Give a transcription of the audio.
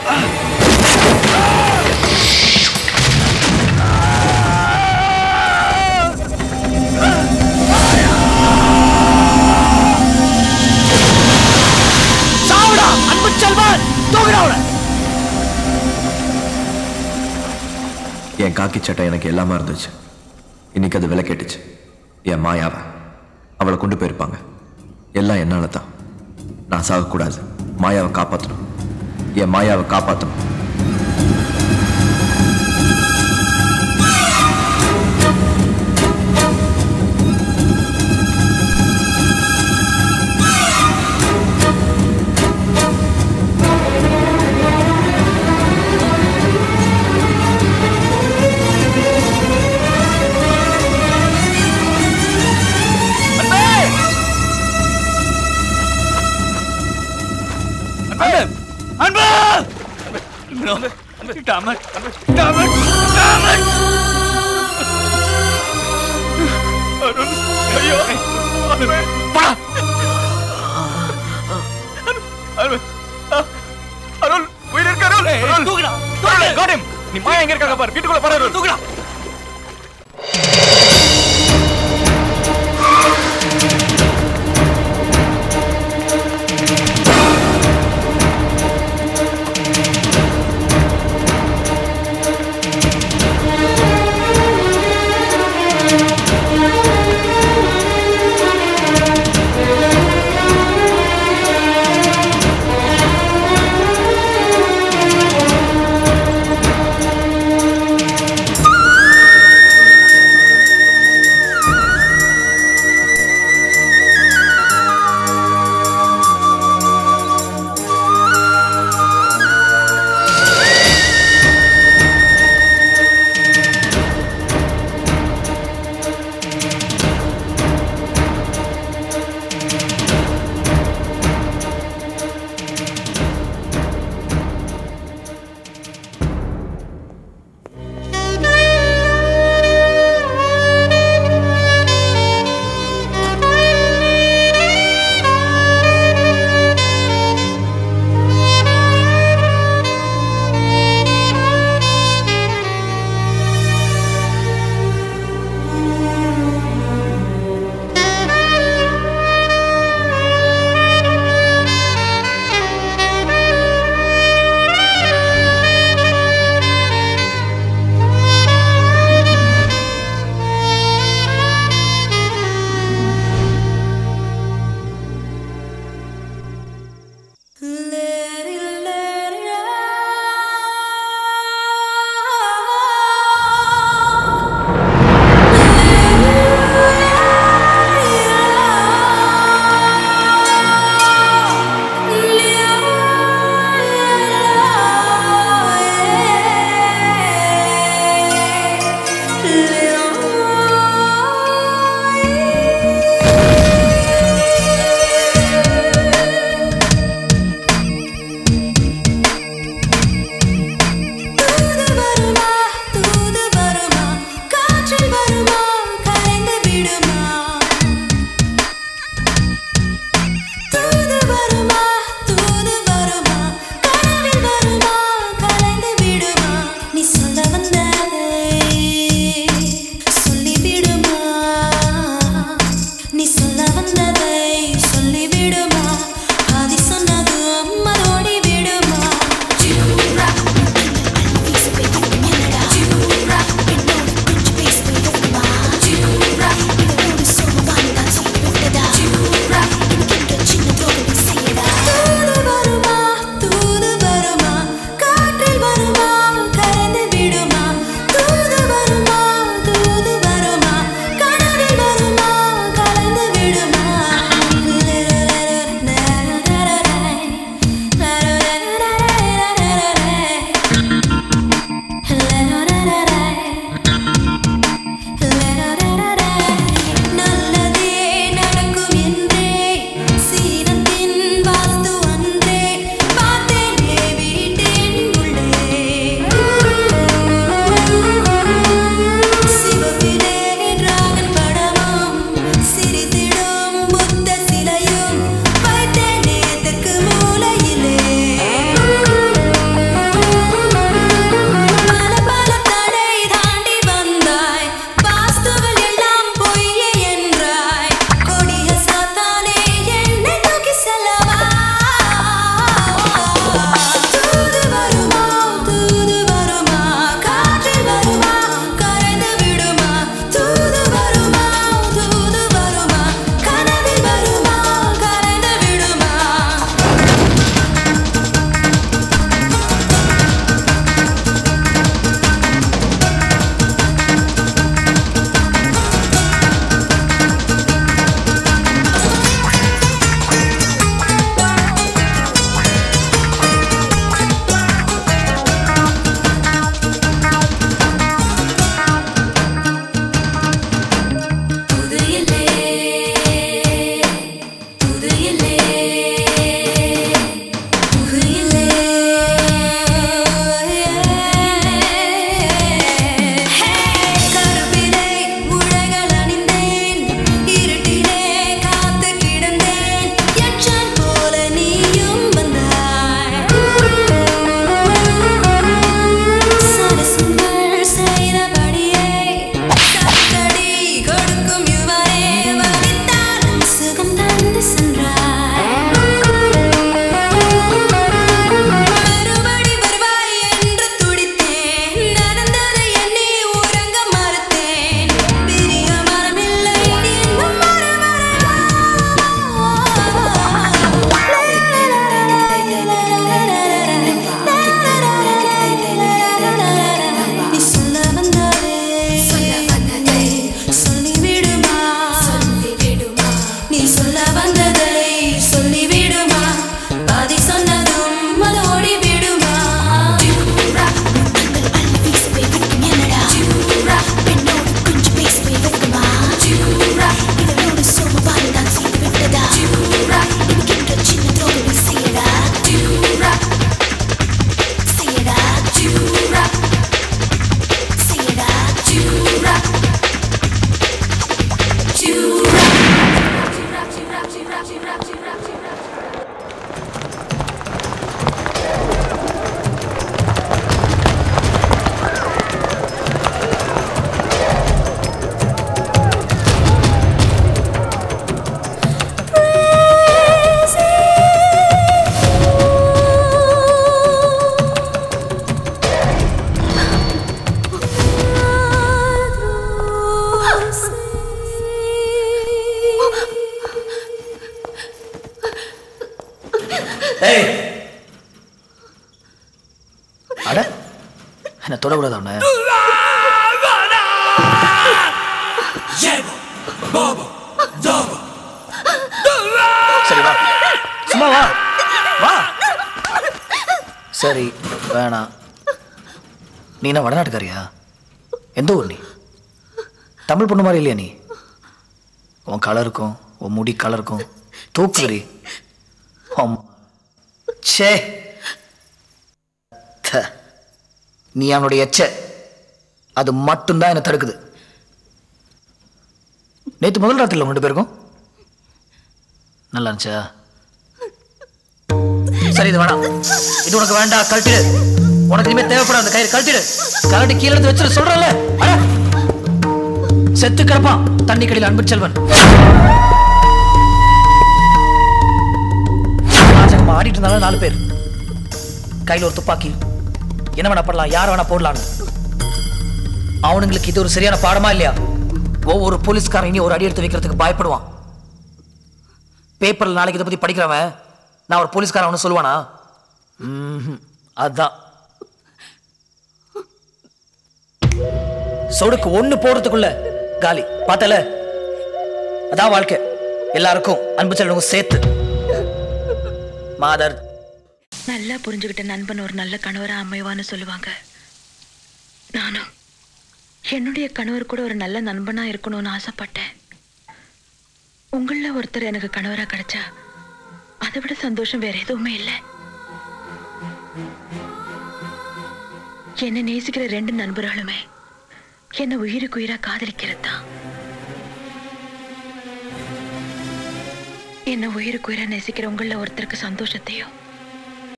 சாவுடா அன்பு செல்வன் தூக்குடா அவனை என் காக்கி சட்டை எனக்கு எல்லாமே இருந்துச்சு இன்னைக்கு அது விலை கேட்டுச்சு என் மாயாவை அவளை கொண்டு போயிருப்பாங்க எல்லாம் என்னால தான் நான் சாகக்கூடாது மாயாவை காப்பாற்றணும் என் மாயாவை காப்பாற்றணும் அன்பு அன்பு அன்பு டாமன் டாமன் டாமன் அருண் ஐயோ அன்பு பா அருண் அருண் உயிர் இருக்க அருண் அருண் தூக்குடா தூக்குடா காட் ஹிம் நீ மாயா எங்க இருக்காங்க பாரு வீட்டுக்குள்ள பாரு அருண் தூக்குடா ஆ அட என்ன தொடக்கூடாது அவனை சரி வா சும்மா வா வா சரி வேணாம் நீ என்ன வடநாட்டுக்காரியா எந்த ஊர் நீ தமிழ் பொண்ணு மாதிரி இல்லையா நீ உன் கலருக்கும் உன் முடி கலருக்கும் தூக்குறி சே த. நீ அவனுடைய எச்ச அது மட்டும்தான் என்னை தடுக்குது நேற்று முதல் ராத்திரில ரெண்டு பேருக்கும் நல்லா இருந்துச்சா சரி இது வேணாம் இது உனக்கு வேண்டாம் கழட்டிடு உனக்கு இனிமே தேவைப்படாது அந்த கயிறு கழட்டிடு கழட்டி கீழே எடுத்து வச்சிரு சொல்றல செத்து கிடப்பான் தண்ணி கடையில் அன்பு செல்வன் ராஜகமா ஆடிட்டு இருந்தாலும் நாலு பேர் கையில் ஒரு துப்பாக்கி என்ன வேணா பண்ணலாம் யார் வேணா போடலான்னு அவனுங்களுக்கு இது ஒரு சரியான பாடமா இல்லையா ஒவ்வொரு போலீஸ்காரன் இனி ஒரு அடி எடுத்து வைக்கிறதுக்கு பயப்படுவான் பேப்பர்ல நாளைக்கு இதை பத்தி படிக்கிறவன் நான் ஒரு போலீஸ்காரன் அவனு சொல்லுவானா ம்ஹும். அதான் சொடுக்கு ஒண்ணு போடுறதுக்குள்ள காலி பார்த்தல அதான் வாழ்க்கை எல்லாருக்கும் அன்பு செல்வங்க சேர்த்து மாதர் நல்லா புரிஞ்சுக்கிட்ட நண்பன் ஒரு நல்ல கணவரா அமைவான்னு சொல்லுவாங்க நானும் என்னுடைய கணவர் கூட ஒரு நல்ல நண்பனா இருக்கணும்னு ஆசைப்பட்டேன் உங்கள ஒருத்தர் எனக்கு கணவரா கிடைச்சா அதை விட சந்தோஷம் வேற எதுவுமே இல்லை என்னை நேசிக்கிற ரெண்டு நண்பர்களுமே என்னை உயிருக்கு உயிரா காதலிக்கிறது தான் என்ன உயிருக்கு உயிரா நேசிக்கிற உங்கள ஒருத்தருக்கு சந்தோஷத்தையும்